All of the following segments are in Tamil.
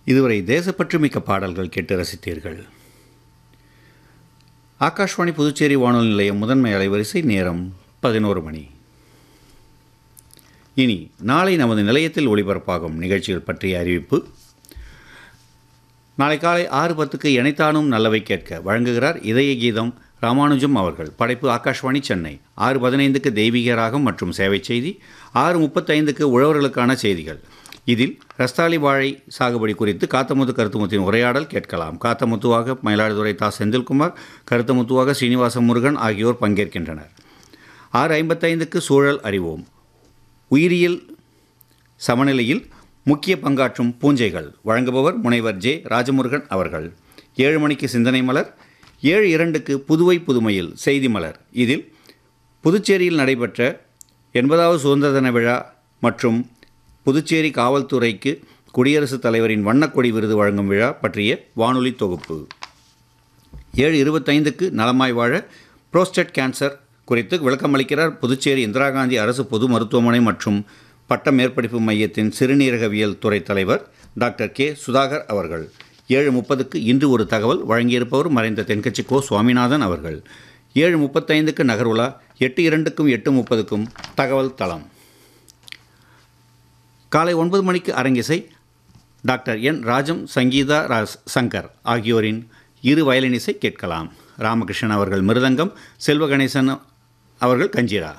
இதுவரை தேசப்பற்று மிக்க பாடல்கள் கேட்டு ரசித்தீர்கள் ஆகாஷ்வாணி புதுச்சேரி வானொலி நிலையம் முதன்மை அலைவரிசை நேரம் பதினோரு மணி இனி நாளை நமது நிலையத்தில் ஒளிபரப்பாகும் நிகழ்ச்சிகள் பற்றிய அறிவிப்பு நாளை காலை ஆறு பத்துக்கு இணைத்தானும் நல்லவை கேட்க வழங்குகிறார் இதய கீதம் ராமானுஜம் அவர்கள் படைப்பு ஆகாஷ்வாணி சென்னை ஆறு பதினைந்துக்கு தெய்வீக ராகம் மற்றும் சேவை செய்தி ஆறு முப்பத்தைந்துக்கு உழவர்களுக்கான செய்திகள் இதில் ரஸ்தாலி வாழை சாகுபடி குறித்து காத்தமுத்து கருத்துமுத்தின் உரையாடல் கேட்கலாம் காத்தமுத்துவாக மயிலாடுதுறை தா செந்தில்குமார் கருத்தமுத்துவாக ஸ்ரீனிவாச முருகன் ஆகியோர் பங்கேற்கின்றனர் ஆறு ஐம்பத்தைந்துக்கு சூழல் அறிவோம் உயிரியல் சமநிலையில் முக்கிய பங்காற்றும் பூஞ்சைகள் வழங்குபவர் முனைவர் ஜே ராஜமுருகன் அவர்கள் ஏழு மணிக்கு சிந்தனை மலர் ஏழு இரண்டுக்கு புதுவை புதுமையில் செய்தி மலர் இதில் புதுச்சேரியில் நடைபெற்ற எண்பதாவது சுதந்திர தின விழா மற்றும் புதுச்சேரி காவல்துறைக்கு குடியரசுத் தலைவரின் வண்ணக்கொடி விருது வழங்கும் விழா பற்றிய வானொலி தொகுப்பு ஏழு இருபத்தைந்துக்கு நலமாய் வாழ புரோஸ்டேட் கேன்சர் குறித்து விளக்கமளிக்கிறார் புதுச்சேரி இந்திரா காந்தி அரசு பொது மருத்துவமனை மற்றும் பட்ட மேற்படிப்பு மையத்தின் சிறுநீரகவியல் துறை தலைவர் டாக்டர் கே சுதாகர் அவர்கள் ஏழு முப்பதுக்கு இன்று ஒரு தகவல் வழங்கியிருப்பவர் மறைந்த தென்கட்சி கோ சுவாமிநாதன் அவர்கள் ஏழு முப்பத்தைந்துக்கு நகர்வுலா எட்டு இரண்டுக்கும் எட்டு முப்பதுக்கும் தகவல் தளம் காலை ஒன்பது மணிக்கு அரங்கிசை டாக்டர் என் ராஜம் சங்கீதா ராஸ் சங்கர் ஆகியோரின் இரு வயலினிசை கேட்கலாம் ராமகிருஷ்ணன் அவர்கள் மிருதங்கம் செல்வ கணேசன் அவர்கள் கஞ்சிரா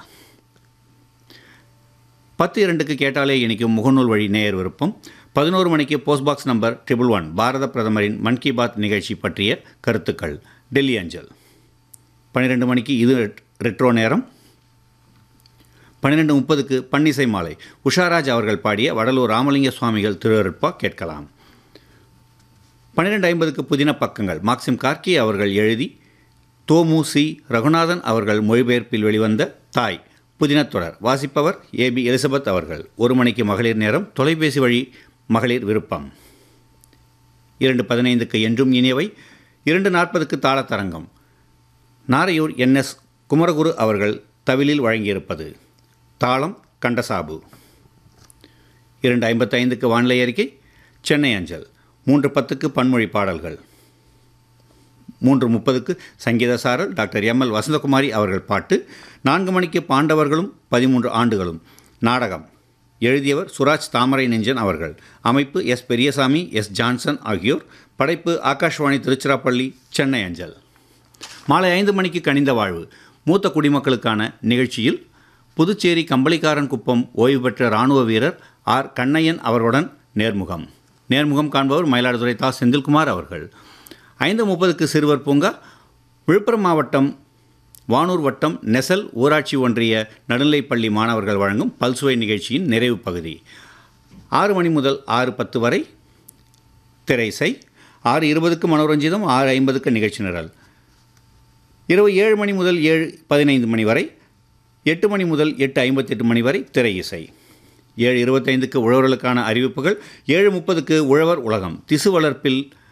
பத்து இரண்டுக்கு கேட்டாலே இனிக்கும் முகநூல் வழி நேயர் விருப்பம் பதினோரு மணிக்கு post box number triple one பாரத பிரதமரின் மன் கி பாத் நிகழ்ச்சி பற்றிய கருத்துக்கள் டெல்லி அஞ்சல் பன்னிரெண்டு மணிக்கு இது ரெட்ரோ நேரம் பன்னிரெண்டு முப்பதுக்கு பன்னிசை மாலை உஷாராஜ் அவர்கள் பாடிய வடலூர் ராமலிங்க சுவாமிகள் திருவருட்பா கேட்கலாம் பன்னிரெண்டு ஐம்பதுக்கு புதின பக்கங்கள் மாக்சிம் கார்கி அவர்கள் எழுதி தோமு சி ரகுநாதன் அவர்கள் மொழிபெயர்ப்பில் வெளிவந்த தாய் புதினத்தொடர் வாசிப்பவர் ஏபி எலிசபெத் அவர்கள் ஒரு மணிக்கு மகளிர் நேரம் தொலைபேசி வழி மகளிர் விருப்பம் இரண்டு பதினைந்துக்கு என்றும் இனியவை இரண்டு நாற்பதுக்கு தாளத்தரங்கம் நாரையூர் என்எஸ் குமரகுரு அவர்கள் தவிலில் வழங்கியிருப்பது தாளம் கண்டசாபு இரண்டு ஐம்பத்தைந்துக்கு வானிலை அறிக்கை சென்னை அஞ்சல் மூன்று பத்துக்கு பன்மொழி பாடல்கள் மூன்று முப்பதுக்கு சங்கீத சாரல் டாக்டர் எம் எல் வசந்தகுமாரி அவர்கள் பாட்டு நான்கு மணிக்கு பாண்டவர்களும் பதிமூன்று ஆண்டுகளும் நாடகம் எழுதியவர் சுராஜ் தாமரை நெஞ்சன் அவர்கள் அமைப்பு எஸ் பெரியசாமி எஸ் ஜான்சன் ஆகியோர் படைப்பு ஆகாஷ்வாணி திருச்சிராப்பள்ளி சென்னை அஞ்சல் மாலை ஐந்து மணிக்கு கனிந்த வாழ்வு மூத்த குடிமக்களுக்கான நிகழ்ச்சியில் புதுச்சேரி கம்பளிக்காரன் குப்பம் ஓய்வு பெற்ற இராணுவ வீரர் ஆர் கண்ணையன் அவர்களுடன் நேர்முகம் நேர்முகம் காண்பவர் மயிலாடுதுறை தா செந்தில்குமார் அவர்கள் ஐந்து முப்பதுக்கு சிறுவர் பூங்கா விழுப்புரம் மாவட்டம் வானூர் வட்டம் நெசல் ஊராட்சி ஒன்றிய நடுநிலைப்பள்ளி மாணவர்கள் வழங்கும் பல்சுவை நிகழ்ச்சியின் நிறைவு பகுதி ஆறு மணி முதல் ஆறு பத்து வரை திரைசை ஆறு இருபதுக்கு மனோரஞ்சிதம் ஆறு ஐம்பதுக்கு நிகழ்ச்சி நிரல் இரவு ஏழு மணி முதல் ஏழு பதினைந்து மணி வரை எட்டு மணி முதல் எட்டு ஐம்பத்தெட்டு மணி வரை திரை இசை ஏழு இருபத்தைந்துக்கு உழவர்களுக்கான அறிவிப்புகள் ஏழு முப்பதுக்கு உழவர் உலகம் திசு வளர்ப்பில்